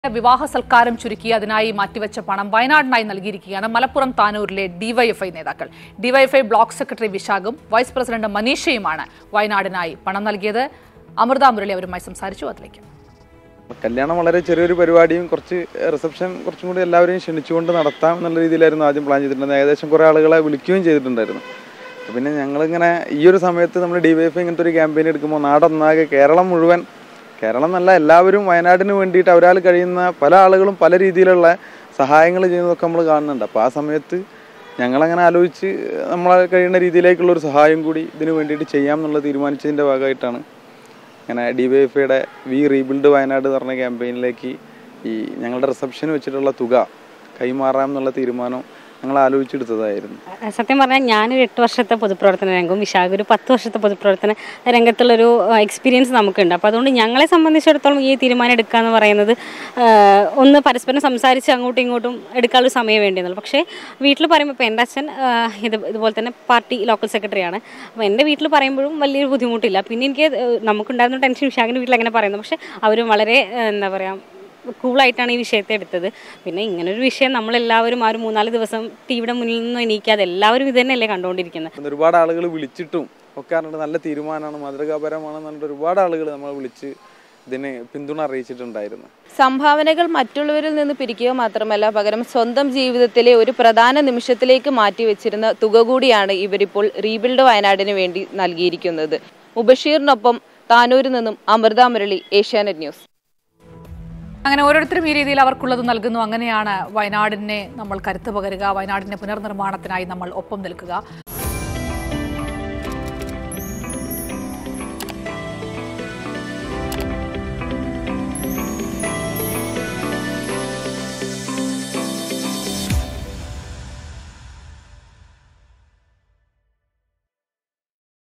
വിവാഹ സൽക്കാരം ചുരുക്കി അതിനായി മാറ്റിവെച്ച പണം വയനാടിനായി നൽകിയിരിക്കുകയാണ് മലപ്പുറം താനൂരിലെ ഡിവൈഎഫ്ഐ നേതാക്കൾ ഡിവൈഎഫ്ഐ ബ്ലോക്ക് സെക്രട്ടറി വിശാഖും വൈസ് പ്രസിഡന്റ് മനീഷയുമാണ് വയനാടിനായി പണം നൽകിയത് അമൃത മുരളി അവരുമായി സംസാരിച്ചു അതിലേക്ക് കല്യാണം വളരെ ചെറിയൊരു പരിപാടിയും കുറച്ച് റിസപ്ഷൻ കുറച്ചും കൂടി എല്ലാവരെയും ക്ഷണിച്ചുകൊണ്ട് നടത്താം എന്നുള്ള രീതിയിലായിരുന്നു ആദ്യം പ്ലാൻ ചെയ്തിട്ടുണ്ടായിരുന്നത് ഏകദേശം കുറേ ആളുകളെ വിളിക്കുകയും ചെയ്തിട്ടുണ്ടായിരുന്നു അപ്പോൾ പിന്നെ ഞങ്ങളിങ്ങനെ ഈ ഒരു സമയത്ത് നമ്മൾ ഡി വൈ എഫ് ഇങ്ങനത്തെ ഒരു ക്യാമ്പയിൻ എടുക്കുമ്പോൾ നാടൊന്നാകെ കേരളം മുഴുവൻ കേരളം എന്നല്ല എല്ലാവരും വയനാടിന് വേണ്ടിയിട്ട് അവരാൽ കഴിയുന്ന പല ആളുകളും പല രീതിയിലുള്ള സഹായങ്ങൾ ചെയ്യുന്നതൊക്കെ നമ്മൾ കാണുന്നുണ്ട് അപ്പോൾ ആ സമയത്ത് ഞങ്ങളങ്ങനെ ആലോചിച്ച് നമ്മളെ കഴിയുന്ന രീതിയിലേക്കുള്ള ഒരു സഹായം കൂടി ഇതിന് വേണ്ടിയിട്ട് ചെയ്യാം എന്നുള്ളത് തീരുമാനിച്ചതിൻ്റെ ഭാഗമായിട്ടാണ് അങ്ങനെ ഡി വൈ എഫ് ഐയുടെ വി റീബിൽഡ് വയനാട് എന്ന് പറഞ്ഞ ക്യാമ്പയിനിലേക്ക് ഈ ഞങ്ങളുടെ റിസപ്ഷന് വെച്ചിട്ടുള്ള തുക കൈമാറാം എന്നുള്ള തീരുമാനം ഞങ്ങൾ ആലോചിച്ചെടുത്തതായിരുന്നു സത്യം പറഞ്ഞാൽ ഞാനൊരു എട്ട് വർഷത്തെ പൊതുപ്രവർത്തന രംഗവും വിശാഖ ഒരു പത്ത് വർഷത്തെ പൊതുപ്രവർത്തന രംഗത്തുള്ളൊരു എക്സ്പീരിയൻസ് നമുക്കുണ്ട് അപ്പോൾ അതുകൊണ്ട് ഞങ്ങളെ സംബന്ധിച്ചിടത്തോളം ഈ തീരുമാനം എടുക്കുക എന്ന് പറയുന്നത് ആ, ഒന്ന് പരസ്പരം സംസാരിച്ച് അങ്ങോട്ടും ഇങ്ങോട്ടും എടുക്കാനുള്ള സമയം വേണ്ടിയെന്നുള്ളൂ പക്ഷേ വീട്ടിൽ പറയുമ്പോൾ ഇപ്പോൾ എൻ്റെ അച്ഛൻ ആ, ഇത് ഇതുപോലെ തന്നെ പാർട്ടി ലോക്കൽ സെക്രട്ടറിയാണ് അപ്പോൾ എൻ്റെ വീട്ടിൽ പറയുമ്പോഴും വലിയൊരു ബുദ്ധിമുട്ടില്ല പിന്നെ എനിക്ക് ഏഹ്, നമുക്കുണ്ടായിരുന്ന ടെൻഷൻ വിശാഖിൻ്റെ വീട്ടിൽ അങ്ങനെ പറയുന്നത് പക്ഷേ അവരും വളരെ ഏഹ്, എന്താ പറയുക കൂളായിട്ടാണ് ഈ വിഷയത്തെ എടുത്തത് പിന്നെ ഇങ്ങനൊരു വിഷയം നമ്മളെല്ലാവരും ആ ഒരു മൂന്നാല് ദിവസം ടി വിയുടെ മുന്നിൽ നിന്ന് എണീക്കാതെ എല്ലാവരും ഇത് തന്നെയല്ലേ കണ്ടുകൊണ്ടിരിക്കുന്നത് അന്ന് ഒരുപാട് ആളുകൾ വിളിച്ചിട്ടും ഒക്കെ പറഞ്ഞിട്ട് നല്ല തീരുമാനമാണ് മാതൃകാപരമാണെന്ന് പറഞ്ഞിട്ട് ഒരുപാട് ആളുകൾ നമ്മളെ വിളിച്ച് ഇതിന് പിന്തുണ അറിയിച്ചിട്ടുണ്ടായിരുന്നു സംഭാവനകൾ മറ്റുള്ളവരിൽ നിന്ന് പിരിക്കുക മാത്രമല്ല പകരം സ്വന്തം ജീവിതത്തിലെ ഒരു പ്രധാന നിമിഷത്തിലേക്ക് മാറ്റിവെച്ചിരുന്ന തുക കൂടിയാണ് ഇവരിപ്പോൾ റീബിൽഡ് വയനാടിന് വേണ്ടി നൽകിയിരിക്കുന്നത് മുബഷീറിനൊപ്പം താനൂരിൽ നിന്നും അമൃത മുരളി ഏഷ്യാനെറ്റ് ന്യൂസ് അങ്ങനെ ഓരോരുത്തരും ഈ രീതിയിൽ അവർക്കുള്ളത് നൽകുന്നു അങ്ങനെയാണ് വയനാടിനെ നമ്മൾ കരുത്ത് പകരുക വയനാടിന്റെ പുനർനിർമ്മാണത്തിനായി നമ്മൾ ഒപ്പം നിൽക്കുക